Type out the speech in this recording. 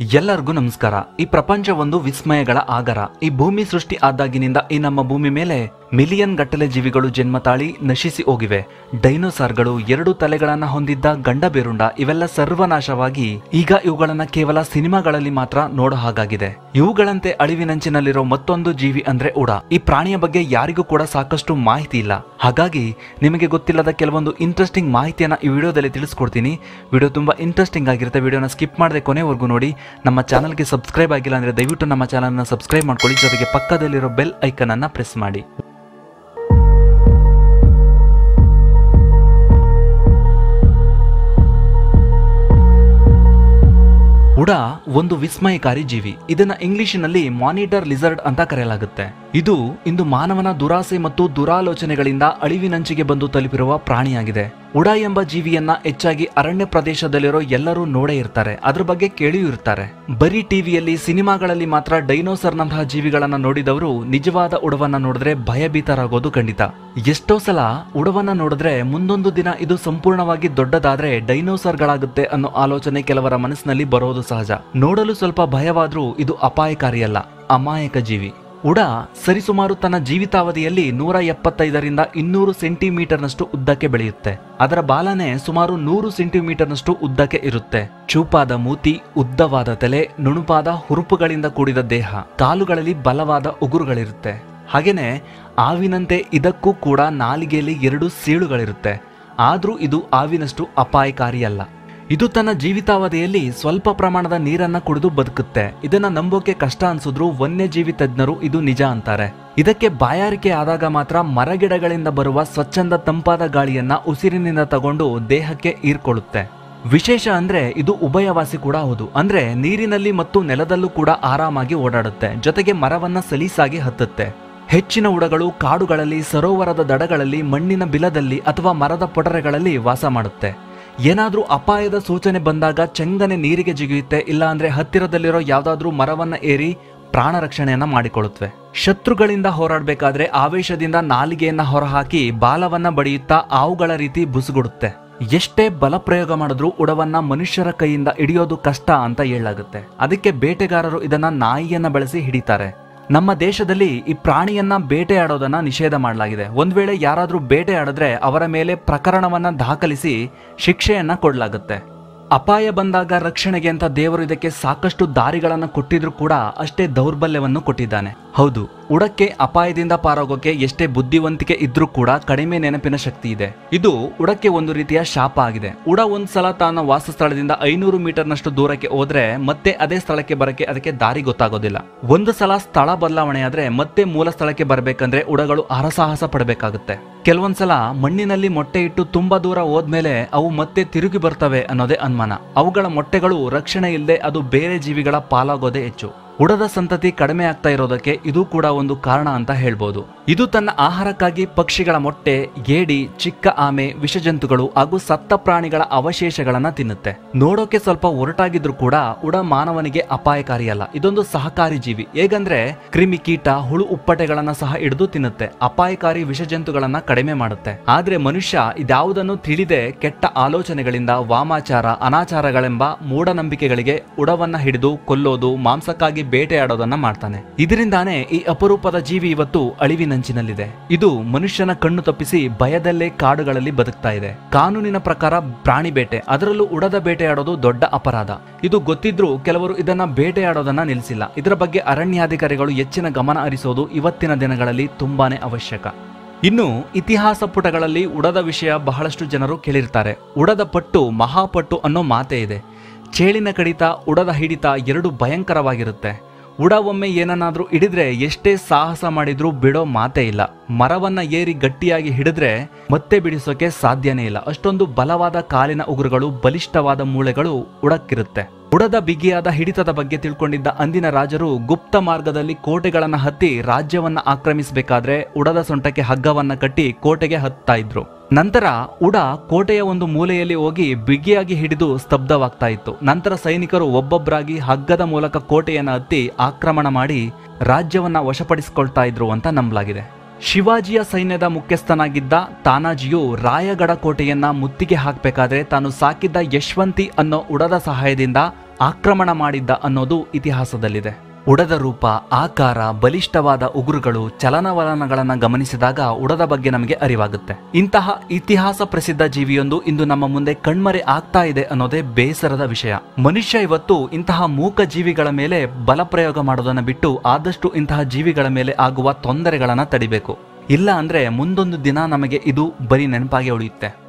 ಎಲ್ಲರಿಗೂ ನಮಸ್ಕಾರ ಈ ಪ್ರಪಂಚ ಒಂದು ವಿಸ್ಮಯಗಳ ಆಗರ ಈ ಭೂಮಿ ಸೃಷ್ಟಿ ಆದಾಗಿನಿಂದ ಈ ನಮ್ಮ ಭೂಮಿ ಮೇಲೆ ಮಿಲಿಯನ್ ಗಟ್ಟಲೆ ಜೀವಿಗಳು ಜನ್ಮ ತಾಳಿ ನಶಿಸಿ ಹೋಗಿವೆ ಡೈನೋಸಾರ್ಗಳು ಎರಡು ತಲೆಗಳನ್ನ ಹೊಂದಿದ್ದ ಗಂಡಬೇರುಂಡ ಇವೆಲ್ಲ ಸರ್ವನಾಶವಾಗಿ ಈಗ ಇವುಗಳನ್ನ ಕೇವಲ ಸಿನಿಮಾಗಳಲ್ಲಿ ಮಾತ್ರ ನೋಡೋ ಹಾಗಾಗಿದೆ ಇವುಗಳಂತೆ ಅಳಿವಿನಂಚಿನಲ್ಲಿರೋ ಮತ್ತೊಂದು ಜೀವಿ ಅಂದ್ರೆ ಉಡ ಈ ಪ್ರಾಣಿಯ ಬಗ್ಗೆ ಯಾರಿಗೂ ಕೂಡ ಸಾಕಷ್ಟು ಮಾಹಿತಿ ಇಲ್ಲ ಹಾಗಾಗಿ ನಿಮಗೆ ಗೊತ್ತಿಲ್ಲದ ಕೆಲವೊಂದು ಇಂಟ್ರೆಸ್ಟಿಂಗ್ ಮಾಹಿತಿಯನ್ನ ಈ ವಿಡಿಯೋದಲ್ಲಿ ತಿಳಿಸ್ಕೊಡ್ತೀನಿ ವಿಡಿಯೋ ತುಂಬಾ ಇಂಟ್ರೆಸ್ಟಿಂಗ್ ಆಗಿರುತ್ತೆ ವಿಡಿಯೋನ ಸ್ಕಿಪ್ ಮಾಡದೆ ಕೊನೆವರೆಗೂ ನೋಡಿ ನಮ್ಮ ಚಾನಲ್ಗೆ ಸಬ್ಸ್ಕ್ರೈಬ್ ಆಗಿಲ್ಲ ಅಂದ್ರೆ ದಯವಿಟ್ಟು ನಮ್ಮ ಚಾನಲ್ನ ಸಬ್ಸ್ಕ್ರೈಬ್ ಮಾಡ್ಕೊಳ್ಳಿ ಜೊತೆಗೆ ಪಕ್ಕದಲ್ಲಿರೋ ಬೆಲ್ ಐಕನ್ ಅನ್ನ ಪ್ರೆಸ್ ಮಾಡಿ ಉಡ ಒಂದು ವಿಸ್ಮಯಕಾರಿ ಜೀವಿ ಇದನ್ನ ಇಂಗ್ಲಿಷಿನಲ್ಲಿ ಮಾನಿಟರ್ ಲಿಸರ್ಡ್ ಅಂತ ಕರೆಯಲಾಗುತ್ತೆ ಇದು ಇಂದು ಮಾನವನ ದುರಾಸೆ ಮತ್ತು ದುರಾಲೋಚನೆಗಳಿಂದ ಅಳಿವಿನಂಚಿಗೆ ಬಂದು ತಲುಪಿರುವ ಪ್ರಾಣಿಯಾಗಿದೆ ಉಡ ಎಂಬ ಜೀವಿಯನ್ನ ಹೆಚ್ಚಾಗಿ ಅರಣ್ಯ ಪ್ರದೇಶದಲ್ಲಿರೋ ಎಲ್ಲರೂ ನೋಡೇ ಇರ್ತಾರೆ ಅದ್ರ ಬಗ್ಗೆ ಕೇಳಿಯೂ ಇರ್ತಾರೆ ಬರೀ ಟಿವಿಯಲ್ಲಿ ಸಿನಿಮಾಗಳಲ್ಲಿ ಮಾತ್ರ ಡೈನೋಸರ್ ನಂತಹ ಜೀವಿಗಳನ್ನ ನೋಡಿದವರು ನಿಜವಾದ ಉಡವನ್ನ ನೋಡಿದ್ರೆ ಭಯಭೀತರಾಗೋದು ಖಂಡಿತ ಎಷ್ಟೋ ಸಲ ಉಡವನ್ನ ನೋಡಿದ್ರೆ ಮುಂದೊಂದು ದಿನ ಇದು ಸಂಪೂರ್ಣವಾಗಿ ದೊಡ್ಡದಾದ್ರೆ ಡೈನೋಸರ್ಗಳಾಗುತ್ತೆ ಅನ್ನೋ ಆಲೋಚನೆ ಕೆಲವರ ಮನಸ್ಸಿನಲ್ಲಿ ಬರೋದು ಸಹಜ ನೋಡಲು ಸ್ವಲ್ಪ ಭಯವಾದ್ರೂ ಇದು ಅಪಾಯಕಾರಿಯಲ್ಲ ಅಮಾಯಕ ಜೀವಿ ಉಡ ಸರಿಸುಮಾರು ತನ್ನ ಜೀವಿತಾವಧಿಯಲ್ಲಿ ನೂರ ಎಪ್ಪತ್ತೈದರಿಂದ ಇನ್ನೂರು ಸೆಂಟಿಮೀಟರ್ನಷ್ಟು ಉದ್ದಕ್ಕೆ ಬೆಳೆಯುತ್ತೆ ಅದರ ಬಾಲನೆ ಸುಮಾರು ನೂರು ಸೆಂಟಿಮೀಟರ್ನಷ್ಟು ಉದ್ದಕ್ಕೆ ಇರುತ್ತೆ ಚೂಪಾದ ಮೂತಿ ಉದ್ದವಾದ ತಲೆ ನುಣುಪಾದ ಹುರುಪುಗಳಿಂದ ಕೂಡಿದ ದೇಹ ಕಾಲುಗಳಲ್ಲಿ ಬಲವಾದ ಉಗುರುಗಳಿರುತ್ತೆ ಹಾಗೇನೆ ಆವಿನಂತೆ ಇದಕ್ಕೂ ಕೂಡ ನಾಲಿಗೆಯಲ್ಲಿ ಎರಡು ಸೀಳುಗಳಿರುತ್ತೆ ಆದ್ರೂ ಇದು ಆವಿನಷ್ಟು ಅಪಾಯಕಾರಿಯಲ್ಲ ಇದು ತನ್ನ ಜೀವಿತಾವಧಿಯಲ್ಲಿ ಸ್ವಲ್ಪ ಪ್ರಮಾಣದ ನೀರನ್ನ ಕುಡಿದು ಬದುಕುತ್ತೆ ಇದನ್ನ ನಂಬೋಕೆ ಕಷ್ಟ ಅನ್ಸಿದ್ರು ವನ್ಯಜೀವಿ ತಜ್ಞರು ಇದು ನಿಜ ಅಂತಾರೆ ಇದಕ್ಕೆ ಬಾಯಾರಿಕೆ ಆದಾಗ ಮಾತ್ರ ಮರಗಿಡಗಳಿಂದ ಬರುವ ಸ್ವಚ್ಛಂದ ತಂಪಾದ ಗಾಳಿಯನ್ನ ಉಸಿರಿನಿಂದ ತಗೊಂಡು ದೇಹಕ್ಕೆ ಹೀರ್ಕೊಳ್ಳುತ್ತೆ ವಿಶೇಷ ಅಂದ್ರೆ ಇದು ಉಭಯವಾಸಿ ಕೂಡ ಹೌದು ಅಂದ್ರೆ ನೀರಿನಲ್ಲಿ ಮತ್ತು ನೆಲದಲ್ಲೂ ಕೂಡ ಆರಾಮಾಗಿ ಓಡಾಡುತ್ತೆ ಜೊತೆಗೆ ಮರವನ್ನ ಸಲೀಸಾಗಿ ಹತ್ತುತ್ತೆ ಹೆಚ್ಚಿನ ಉಡಗಳು ಕಾಡುಗಳಲ್ಲಿ ಸರೋವರದ ದಡಗಳಲ್ಲಿ ಮಣ್ಣಿನ ಬಿಲದಲ್ಲಿ ಅಥವಾ ಮರದ ಪೊಟರೆಗಳಲ್ಲಿ ವಾಸ ಮಾಡುತ್ತೆ ಏನಾದ್ರೂ ಅಪಾಯದ ಸೂಚನೆ ಬಂದಾಗ ಚೆಂಗನೆ ನೀರಿಗೆ ಜಿಗಿಯುತ್ತೆ ಇಲ್ಲ ಅಂದ್ರೆ ಹತ್ತಿರದಲ್ಲಿರೋ ಯಾವ್ದಾದ್ರೂ ಮರವನ್ನ ಏರಿ ಪ್ರಾಣ ರಕ್ಷಣೆಯನ್ನ ಮಾಡಿಕೊಳ್ಳುತ್ತವೆ ಶತ್ರುಗಳಿಂದ ಹೋರಾಡಬೇಕಾದ್ರೆ ಆವೇಶದಿಂದ ನಾಲಿಗೆಯನ್ನ ಹೊರಹಾಕಿ ಬಾಲವನ್ನ ಬಡಿಯುತ್ತಾ ಆವುಗಳ ರೀತಿ ಬುಸುಗುಡುತ್ತೆ ಎಷ್ಟೇ ಬಲಪ್ರಯೋಗ ಮಾಡಿದ್ರೂ ಉಡವನ್ನ ಮನುಷ್ಯರ ಕೈಯಿಂದ ಹಿಡಿಯೋದು ಕಷ್ಟ ಅಂತ ಹೇಳಲಾಗುತ್ತೆ ಅದಕ್ಕೆ ಬೇಟೆಗಾರರು ಇದನ್ನ ನಾಯಿಯನ್ನ ಬಳಸಿ ಹಿಡಿತಾರೆ ನಮ್ಮ ದೇಶದಲ್ಲಿ ಈ ಪ್ರಾಣಿಯನ್ನ ಬೇಟೆಯಾಡೋದನ್ನ ನಿಷೇಧ ಮಾಡಲಾಗಿದೆ ಒಂದ್ ವೇಳೆ ಯಾರಾದ್ರೂ ಬೇಟೆಯಾಡಿದ್ರೆ ಅವರ ಮೇಲೆ ಪ್ರಕರಣವನ್ನ ದಾಖಲಿಸಿ ಶಿಕ್ಷೆಯನ್ನ ಕೊಡಲಾಗುತ್ತೆ ಅಪಾಯ ಬಂದಾಗ ರಕ್ಷಣೆಗೆ ಅಂತ ದೇವರು ಇದಕ್ಕೆ ಸಾಕಷ್ಟು ದಾರಿಗಳನ್ನ ಕೊಟ್ಟಿದ್ರು ಕೂಡ ಅಷ್ಟೇ ದೌರ್ಬಲ್ಯವನ್ನು ಕೊಟ್ಟಿದ್ದಾನೆ ಹೌದು ಉಡಕ್ಕೆ ಅಪಾಯದಿಂದ ಪಾರಾಗೋಕೆ ಎಷ್ಟೇ ಬುದ್ಧಿವಂತಿಕೆ ಇದ್ರೂ ಕೂಡ ಕಡಿಮೆ ನೆನಪಿನ ಶಕ್ತಿ ಇದೆ ಇದು ಉಡಕ್ಕೆ ಒಂದು ರೀತಿಯ ಶಾಪ ಆಗಿದೆ ಉಡ ಒಂದ್ಸಲ ತನ್ನ ವಾಸಸ್ಥಳದಿಂದ ಐನೂರು ಮೀಟರ್ನಷ್ಟು ದೂರಕ್ಕೆ ಹೋದ್ರೆ ಮತ್ತೆ ಅದೇ ಸ್ಥಳಕ್ಕೆ ಬರಕ್ಕೆ ಅದಕ್ಕೆ ದಾರಿ ಗೊತ್ತಾಗೋದಿಲ್ಲ ಒಂದು ಸಲ ಸ್ಥಳ ಬದಲಾವಣೆ ಆದ್ರೆ ಮತ್ತೆ ಮೂಲ ಸ್ಥಳಕ್ಕೆ ಬರ್ಬೇಕಂದ್ರೆ ಉಡಗಳು ಹರಸಾಹಸ ಪಡಬೇಕಾಗುತ್ತೆ ಕೆಲವೊಂದ್ಸಲ ಮಣ್ಣಿನಲ್ಲಿ ಮೊಟ್ಟೆ ಇಟ್ಟು ತುಂಬಾ ದೂರ ಹೋದ್ಮೇಲೆ ಅವು ಮತ್ತೆ ತಿರುಗಿ ಬರ್ತವೆ ಅನ್ನೋದೇ ಅನುಮಾನ ಅವುಗಳ ಮೊಟ್ಟೆಗಳು ರಕ್ಷಣೆ ಇಲ್ಲದೆ ಅದು ಬೇರೆ ಜೀವಿಗಳ ಪಾಲಾಗೋದೇ ಹೆಚ್ಚು ಉಡದ ಸಂತತಿ ಕಡಿಮೆ ಆಗ್ತಾ ಇರೋದಕ್ಕೆ ಇದು ಕೂಡ ಒಂದು ಕಾರಣ ಅಂತ ಹೇಳ್ಬೋದು ಇದು ತನ್ನ ಆಹಾರಕ್ಕಾಗಿ ಪಕ್ಷಿಗಳ ಮೊಟ್ಟೆ ಗೇಡಿ ಚಿಕ್ಕ ಆಮೆ ವಿಷಜಂತುಗಳು ಹಾಗೂ ಸತ್ತ ಪ್ರಾಣಿಗಳ ಅವಶೇಷಗಳನ್ನ ತಿನ್ನುತ್ತೆ ನೋಡೋಕೆ ಸ್ವಲ್ಪ ಒರಟಾಗಿದ್ರು ಕೂಡ ಉಡ ಮಾನವನಿಗೆ ಅಪಾಯಕಾರಿಯಲ್ಲ ಇದೊಂದು ಸಹಕಾರಿ ಜೀವಿ ಹೇಗಂದ್ರೆ ಕ್ರಿಮಿ ಕೀಟ ಹುಳು ಉಪ್ಪಟೆಗಳನ್ನ ಸಹ ಹಿಡಿದು ತಿನ್ನುತ್ತೆ ಅಪಾಯಕಾರಿ ವಿಷಜಂತುಗಳನ್ನ ಕಡಿಮೆ ಮಾಡುತ್ತೆ ಆದ್ರೆ ಮನುಷ್ಯ ಇದ್ಯಾವುದನ್ನು ತಿಳಿದೆ ಕೆಟ್ಟ ಆಲೋಚನೆಗಳಿಂದ ವಾಮಾಚಾರ ಅನಾಚಾರಗಳೆಂಬ ಮೂಢನಂಬಿಕೆಗಳಿಗೆ ಉಡವನ್ನ ಹಿಡಿದು ಕೊಲ್ಲೋದು ಮಾಂಸಕ್ಕಾಗಿ ಬೇಟೆಯಾಡೋದನ್ನ ಮಾಡ್ತಾನೆ ಇದರಿಂದಾನೇ ಈ ಅಪರೂಪದ ಜೀವಿ ಇವತ್ತು ಅಳಿವಿನಂಚಿನಲ್ಲಿದೆ ಇದು ಮನುಷ್ಯನ ಕಣ್ಣು ತಪ್ಪಿಸಿ ಭಯದಲ್ಲೇ ಕಾಡುಗಳಲ್ಲಿ ಬದುಕ್ತಾ ಇದೆ ಕಾನೂನಿನ ಪ್ರಕಾರ ಪ್ರಾಣಿ ಬೇಟೆ ಅದರಲ್ಲೂ ಉಡದ ಬೇಟೆಯಾಡೋದು ದೊಡ್ಡ ಅಪರಾಧ ಇದು ಗೊತ್ತಿದ್ರೂ ಕೆಲವರು ಇದನ್ನ ಬೇಟೆಯಾಡೋದನ್ನ ನಿಲ್ಲಿಸಿಲ್ಲ ಇದರ ಬಗ್ಗೆ ಅರಣ್ಯಾಧಿಕಾರಿಗಳು ಹೆಚ್ಚಿನ ಗಮನ ಹರಿಸೋದು ಇವತ್ತಿನ ದಿನಗಳಲ್ಲಿ ತುಂಬಾನೇ ಅವಶ್ಯಕ ಇನ್ನು ಇತಿಹಾಸ ಪುಟಗಳಲ್ಲಿ ಉಡದ ವಿಷಯ ಬಹಳಷ್ಟು ಜನರು ಕೇಳಿರ್ತಾರೆ ಉಡದ ಪಟ್ಟು ಮಹಾಪಟ್ಟು ಅನ್ನೋ ಮಾತೇ ಇದೆ ಚೇಳಿನ ಕಡಿತ ಉಡದ ಹಿಡಿತ ಎರಡು ಭಯಂಕರವಾಗಿರುತ್ತೆ ಉಡ ಒಮ್ಮೆ ಏನನ್ನಾದ್ರೂ ಹಿಡಿದ್ರೆ ಎಷ್ಟೇ ಸಾಹಸ ಮಾಡಿದ್ರೂ ಬಿಡೋ ಮಾತೇ ಇಲ್ಲ ಮರವನ್ನ ಏರಿ ಗಟ್ಟಿಯಾಗಿ ಹಿಡಿದ್ರೆ ಮತ್ತೆ ಬಿಡಿಸೋಕೆ ಸಾಧ್ಯನೇ ಇಲ್ಲ ಅಷ್ಟೊಂದು ಬಲವಾದ ಕಾಲಿನ ಉಗುರುಗಳು ಬಲಿಷ್ಠವಾದ ಮೂಳೆಗಳು ಉಡಕ್ಕಿರುತ್ತೆ ಉಡದ ಬಿಗಿಯಾದ ಹಿಡಿತದ ಬಗ್ಗೆ ತಿಳ್ಕೊಂಡಿದ್ದ ಅಂದಿನ ರಾಜರು ಗುಪ್ತ ಮಾರ್ಗದಲ್ಲಿ ಕೋಟೆಗಳನ್ನ ಹತ್ತಿ ರಾಜ್ಯವನ್ನ ಆಕ್ರಮಿಸಬೇಕಾದ್ರೆ ಉಡದ ಸೊಂಟಕ್ಕೆ ಹಗ್ಗವನ್ನ ಕಟ್ಟಿ ಕೋಟೆಗೆ ಹತ್ತಾ ಇದ್ರು ನಂತರ ಉಡ ಕೋಟೆಯ ಒಂದು ಮೂಲೆಯಲ್ಲಿ ಹೋಗಿ ಬಿಗಿಯಾಗಿ ಹಿಡಿದು ಸ್ತಬ್ಧವಾಗ್ತಾ ಇತ್ತು ನಂತರ ಸೈನಿಕರು ಒಬ್ಬೊಬ್ಬರಾಗಿ ಹಗ್ಗದ ಮೂಲಕ ಕೋಟೆಯನ್ನ ಹತ್ತಿ ಆಕ್ರಮಣ ಮಾಡಿ ರಾಜ್ಯವನ್ನ ವಶಪಡಿಸಿಕೊಳ್ತಾ ಇದ್ರು ಅಂತ ನಂಬಲಾಗಿದೆ ಶಿವಾಜಿಯ ಸೈನ್ಯದ ಮುಖ್ಯಸ್ಥನಾಗಿದ್ದ ತಾನಾಜಿಯು ರಾಯಗಢ ಕೋಟೆಯನ್ನ ಮುತ್ತಿಗೆ ಹಾಕಬೇಕಾದ್ರೆ ತಾನು ಸಾಕಿದ್ದ ಯಶವಂತಿ ಅನ್ನೋ ಉಡದ ಸಹಾಯದಿಂದ ಆಕ್ರಮಣ ಮಾಡಿದ್ದ ಅನ್ನೋದು ಇತಿಹಾಸದಲ್ಲಿದೆ ಉಡದ ರೂಪ ಆಕಾರ ಬಲಿಷ್ಠವಾದ ಉಗುರುಗಳು ಚಲನವಲನಗಳನ್ನು ಗಮನಿಸಿದಾಗ ಉಡದ ಬಗ್ಗೆ ನಮಗೆ ಅರಿವಾಗುತ್ತೆ ಇಂತಹ ಇತಿಹಾಸ ಪ್ರಸಿದ್ಧ ಜೀವಿಯೊಂದು ಇಂದು ನಮ್ಮ ಮುಂದೆ ಕಣ್ಮರೆ ಆಗ್ತಾ ಇದೆ ಅನ್ನೋದೇ ಬೇಸರದ ವಿಷಯ ಮನುಷ್ಯ ಇವತ್ತು ಇಂತಹ ಮೂಕ ಜೀವಿಗಳ ಮೇಲೆ ಬಲಪ್ರಯೋಗ ಮಾಡೋದನ್ನ ಬಿಟ್ಟು ಆದಷ್ಟು ಇಂತಹ ಜೀವಿಗಳ ಮೇಲೆ ಆಗುವ ತೊಂದರೆಗಳನ್ನ ತಡಿಬೇಕು ಇಲ್ಲ ಅಂದ್ರೆ ಮುಂದೊಂದು ದಿನ ನಮಗೆ ಇದು ಬರೀ ನೆನಪಾಗಿ ಉಳಿಯುತ್ತೆ